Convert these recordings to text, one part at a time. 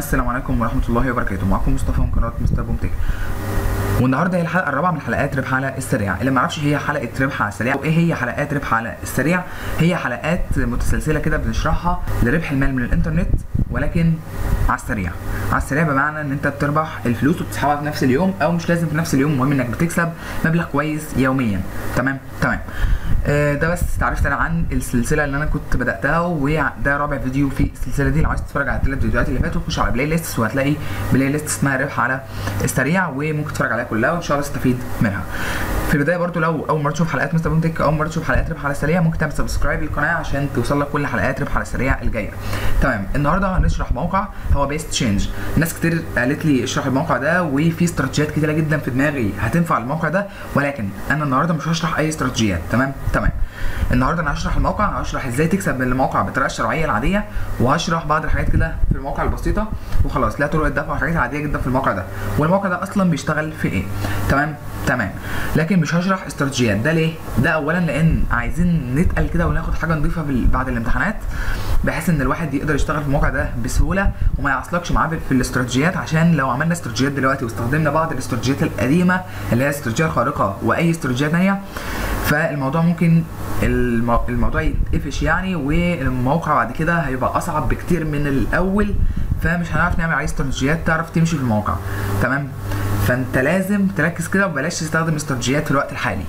السلام عليكم ورحمه الله وبركاته معكم مصطفى من قناه مستر بومتك والنهارده هي الحلقه الرابعه من حلقات ربح على السريع اللي ما يعرفش هي حلقه ربح على السريع وايه هي حلقات ربح على السريع هي حلقات متسلسله كده بنشرحها لربح المال من الانترنت ولكن على السريع على السريع بمعنى ان انت بتربح الفلوس وبتسحبها في نفس اليوم او مش لازم في نفس اليوم المهم انك بتكسب مبلغ كويس يوميا تمام تمام آه، ده بس تعرفت انا عن السلسله اللي انا كنت بداتها وده رابع فيديو في السلسله دي لو عايز تتفرج على الثلاث فيديوهات اللي فاتوا خش على بلاي ليست وهتلاقي بلاي ليست اسمها ربح على السريع وممكن تتفرج عليها كلها وان شاء الله تستفيد منها في البدايه برضو لو اول مره تشوف حلقات مستر بومتك اول مره تشوف حلقات ربح على السريع ممكن تعمل سبسكرايب للقناه عشان توصل لك كل حلقات ربح على السريع الجايه تمام النهارده هنشرح موقع هو بيست تشينج ناس كتير قالت لي اشرح الموقع ده وفي استراتيجيات كتيره جدا في دماغي هتنفع الموقع ده ولكن انا النهارده مش هشرح اي استراتيجيات تمام تمام النهارده انا هشرح الموقع هشرح ازاي تكسب من الموقع بالطريقه الشرعيه العاديه وهشرح بعض الحاجات كده في الموقع البسيطه وخلاص لا طرق الدفع وحاجات عاديه جدا في الموقع ده والموقع ده اصلا بيشتغل في ايه تمام تمام لكن مش هشرح استراتيجيات ده ليه ده اولا لان عايزين نتقل كده وناخد حاجه نضيفه في بعد الامتحانات بحيث ان الواحد يقدر يشتغل في الموقع ده بسهوله وما يعصلكش معاه في الاستراتيجيات عشان لو عملنا استراتيجيات دلوقتي واستخدمنا بعض الاستراتيجيات القديمه اللي هي الاستراتيجيه الخارقه واي استراتيجيه ثانيه فالموضوع ممكن المو... الموضوع يتقفش يعني والموقع بعد كده هيبقى اصعب بكتير من الاول فمش هنعرف نعمل عليه استراتيجيات تعرف تمشي في الموقع تمام فانت لازم تركز كده وبلاش تستخدم استراتيجيات في الوقت الحالي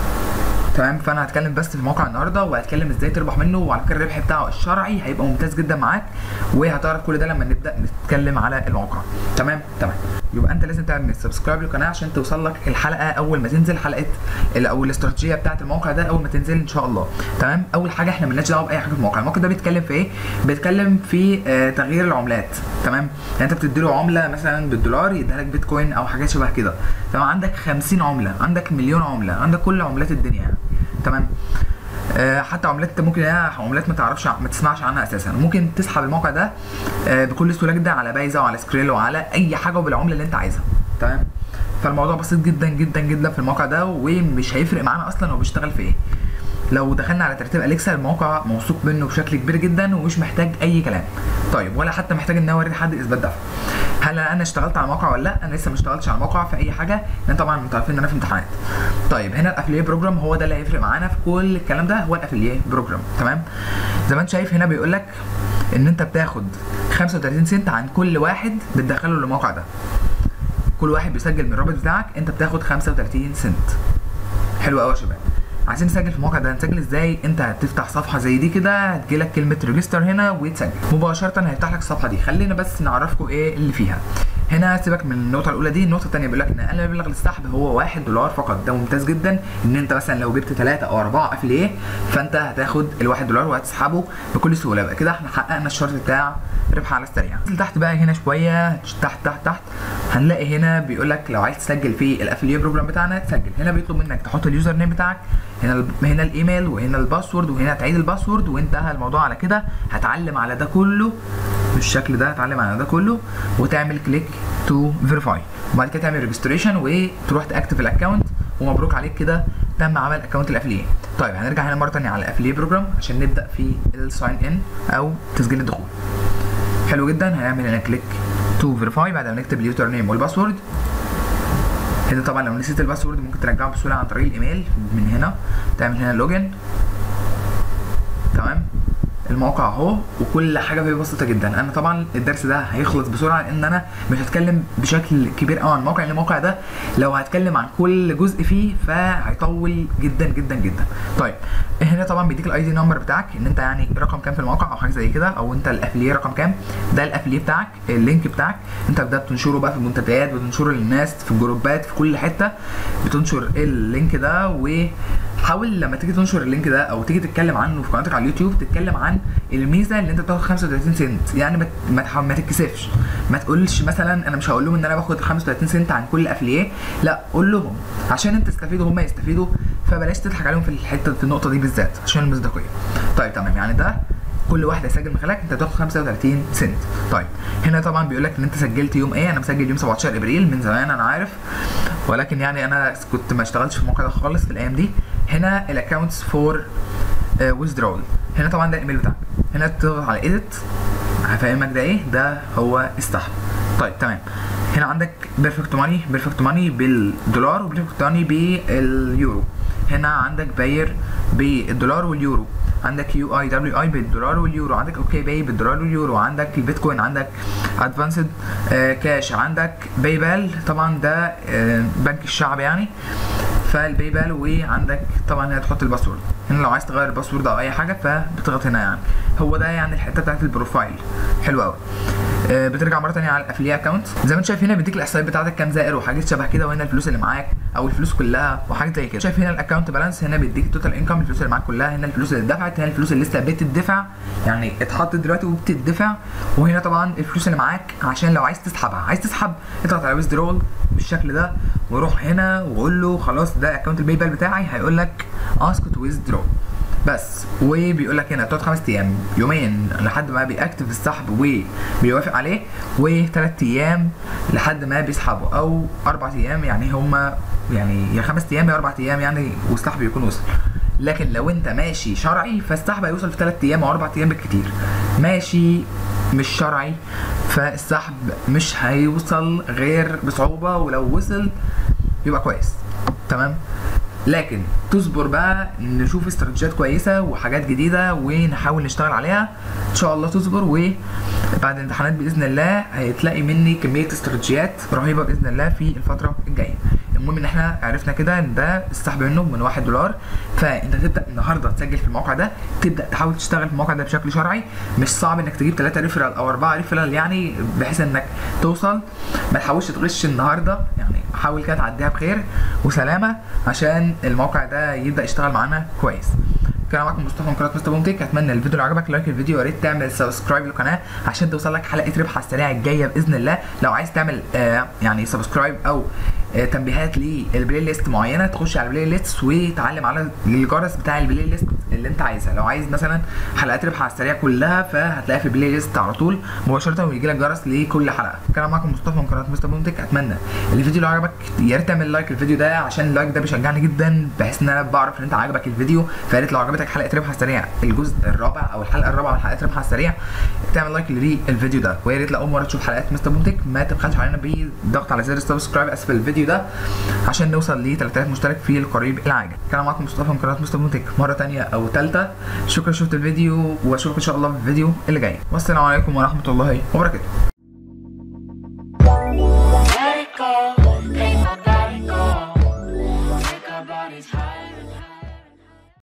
تمام فانا هتكلم بس في الموقع النهارده وهتكلم ازاي تربح منه وعلى فكره الربح بتاعه الشرعي هيبقى ممتاز جدا معاك وهتعرف كل ده لما نبدا نتكلم على الموقع تمام تمام يبقى انت لازم تعمل سبسكرايب للقناه عشان توصل لك الحلقه اول ما تنزل حلقه او الاستراتيجيه بتاعه الموقع ده اول ما تنزل ان شاء الله تمام اول حاجه احنا مالناش دعوه باي حاجه في الموقع الموقع ده بيتكلم في ايه بيتكلم في آه تغيير العملات تمام يعني انت بتدي له عمله مثلا بالدولار يديها لك بيتكوين او حاجات شبه كده تمام عندك 50 عمله عندك مليون عمله عندك كل عملات الدنيا يعني. تمام آه حتى عملات انت ممكن عملات ما تعرفش ما تسمعش عنها اساسا ممكن تسحب الموقع ده آه بكل سهوله جدا على بايزا وعلى سكريل وعلى اي حاجه وبالعمله اللي انت عايزها تمام فالموضوع بسيط جدا جدا جدا في الموقع ده ومش هيفرق معانا اصلا هو بيشتغل في ايه لو دخلنا على ترتيب اليكسا الموقع موثوق منه بشكل كبير جدا ومش محتاج اي كلام طيب ولا حتى محتاج ان اوري حد اثبات دفع هل انا اشتغلت على الموقع ولا لا انا لسه ما اشتغلتش على الموقع في اي حاجه لان طبعا انتوا عارفين ان انا في امتحانات طيب هنا الافليه بروجرام هو ده اللي هيفرق معانا في كل الكلام ده هو الافليه بروجرام تمام زي ما انت شايف هنا بيقول لك ان انت بتاخد 35 سنت عن كل واحد بتدخله للموقع ده كل واحد بيسجل من الرابط بتاعك انت بتاخد 35 سنت حلو قوي يا شباب عايزين نسجل في الموقع ده هنسجل ازاي انت هتفتح صفحه زي دي كده هتجيلك كلمه ريجستر هنا وتسجل مباشره هيفتح لك الصفحه دي خلينا بس نعرفكم ايه اللي فيها هنا سيبك من النقطة الأولى دي، النقطة الثانية بيقول لك إن أقل مبلغ للسحب هو 1 دولار فقط، ده ممتاز جدا إن أنت مثلا لو جبت 3 أو 4 أفليه فأنت هتاخد ال 1 دولار وهتسحبه بكل سهولة، يبقى كده إحنا حققنا الشرط بتاع ربح على السريع. تحت بقى هنا شوية تحت تحت تحت هنلاقي هنا بيقول لك لو عايز تسجل في الأفليه بروجرام بتاعنا تسجل، هنا بيطلب منك تحط اليوزر نيم بتاعك هنا هنا الايميل وهنا الباسورد وهنا تعيد الباسورد وانتهى الموضوع على كده هتعلم على ده كله بالشكل ده هتعلم على ده كله وتعمل كليك تو فيريفاي وبعد كده تعمل ريجستريشن وتروح تاكتف الاكونت ومبروك عليك كده تم عمل اكونت الافليه طيب هنرجع هنا مره ثانيه على الافليه بروجرام عشان نبدا في الساين ان او تسجيل الدخول حلو جدا هنعمل هنا كليك تو فيريفاي بعد ما نكتب اليوزر نيم والباسورد هنا طبعا لو نسيت الباسورد ممكن ترجعه بسهوله عن طريق الايميل من هنا تعمل هنا لوجن تمام الموقع اهو وكل حاجه فيه بسيطه جدا انا طبعا الدرس ده هيخلص بسرعه لان انا مش هتكلم بشكل كبير قوي عن الموقع لان الموقع ده لو هتكلم عن كل جزء فيه فهيطول جدا جدا جدا طيب هنا طبعا بيديك الاي دي نمبر بتاعك ان انت يعني رقم كام في الموقع او حاجه زي كده او انت الافليه رقم كام ده الافليه بتاعك اللينك بتاعك انت بتبدا تنشره بقى في المنتديات بتنشره للناس في الجروبات في كل حته بتنشر اللينك ده و حاول لما تيجي تنشر اللينك ده او تيجي تتكلم عنه في قناتك على اليوتيوب تتكلم عن الميزه اللي انت بتاخد 35 سنت يعني ما ما, ما تتكسفش ما تقولش مثلا انا مش هقول لهم ان انا باخد 35 سنت عن كل افليه لا قول لهم عشان انت تستفيد وهم يستفيدوا فبلاش تضحك عليهم في الحته في النقطه دي بالذات عشان المصداقيه طيب تمام يعني ده كل واحد هيسجل من خلالك انت هتاخد 35 سنت طيب هنا طبعا بيقول لك ان انت سجلت يوم ايه انا مسجل يوم 17 ابريل من زمان انا عارف ولكن يعني انا كنت ما اشتغلتش في الموقع ده خالص في الايام دي هنا الاكونتس فور ويزدرول هنا طبعا ده الايميل بتاعك هنا تضغط على ايديت هفهمك ده ايه ده هو السحب طيب تمام هنا عندك بيرفكت ماني بيرفكت ماني بالدولار وبيرفكت ماني باليورو هنا عندك باير بالدولار واليورو عندك يو اي دبليو اي بالدولار واليورو عندك اوكي باي بالدولار واليورو عندك البيتكوين عندك ادفانسد كاش عندك باي بال طبعا ده آه بنك الشعب يعني فالباي بال وعندك طبعا هنا تحط الباسورد هنا لو عايز تغير الباسورد او اي حاجه فبتضغط هنا يعني هو ده يعني الحته بتاعت البروفايل حلو قوي آه بترجع مره ثانيه على الافلي اكونت زي ما انت شايف هنا بيديك الاحصائيات بتاعتك كام زائر وحاجات شبه كده وهنا الفلوس اللي معاك او الفلوس كلها وحاجات زي كده شايف هنا الاكونت بالانس هنا بيديك التوتال انكم الفلوس اللي معاك كلها هنا الفلوس اللي اتدفعت هنا الفلوس اللي لسه بتدفع يعني اتحطت دلوقتي وبتدفع وهنا طبعا الفلوس اللي معاك عشان لو عايز تسحبها عايز تسحب اضغط على ويزدرول بالشكل ده وروح هنا وقول له خلاص ده اكونت الباي بال بتاعي هيقول لك اسك تو ويزدرول بس وبيقول لك هنا تقعد خمس ايام يومين لحد ما بيأكتف السحب وبيوافق عليه وثلاث ايام لحد ما بيسحبه او اربع ايام يعني هما يعني يا خمس ايام يا اربع ايام يعني والسحب يكون وصل لكن لو انت ماشي شرعي فالسحب هيوصل في ثلاث ايام او اربع ايام بالكتير ماشي مش شرعي فالسحب مش هيوصل غير بصعوبه ولو وصل يبقى كويس تمام لكن تصبر بقى نشوف استراتيجيات كويسه وحاجات جديده ونحاول نشتغل عليها ان شاء الله تصبر وبعد الامتحانات باذن الله هتلاقي مني كميه استراتيجيات رهيبه باذن الله في الفتره الجايه المهم ان احنا عرفنا كده ان ده السحب منه من 1 دولار فانت تبدا النهارده تسجل في الموقع ده تبدا تحاول تشتغل في الموقع ده بشكل شرعي مش صعب انك تجيب 3 ريفرال او 4 ريفرال يعني بحيث انك توصل ما تحاولش تغش النهارده يعني حاول كده تعديها بخير وسلامه عشان الموقع ده يبدا يشتغل معانا كويس كان معاكم مصطفى من قناه مستر بومتك اتمنى الفيديو لو عجبك لايك الفيديو يا ريت تعمل سبسكرايب للقناه عشان توصل لك حلقه ربح على السريع الجايه باذن الله لو عايز تعمل آه يعني سبسكرايب او آه تنبيهات للبلاي ليست معينه تخش على البلاي ليست وتعلم على الجرس بتاع البلاي ليست اللي انت عايزها لو عايز مثلا حلقات ربح على السريع كلها فهتلاقيها في البلاي ليست على طول مباشره ويجي لك جرس لكل حلقه كان معاكم مصطفى من قناه مستر بومتك اتمنى الفيديو لو عجبك يا ريت تعمل لايك الفيديو ده عشان اللايك ده بيشجعني جدا بحيث ان انا بعرف ان انت عجبك الفيديو فيا ريت لو عجبتك حلقه ربح على السريع الجزء الرابع او الحلقه الرابعه من حلقات ربح على السريع تعمل لايك للفيديو ده ويا ريت لو اول مره تشوف حلقات مستر بومتك ما تبخلش علينا بالضغط على زر السبسكرايب اسفل الفيديو ده عشان نوصل ل 3000 مشترك في القريب العاجل كان معاكم مصطفى من قناه مستر بومتك مره ثانيه او ثالثه شكرا شفت الفيديو واشوفك ان شاء الله في الفيديو اللي جاي والسلام عليكم ورحمه الله وبركاته Let it go, make my body go. Take our bodies high.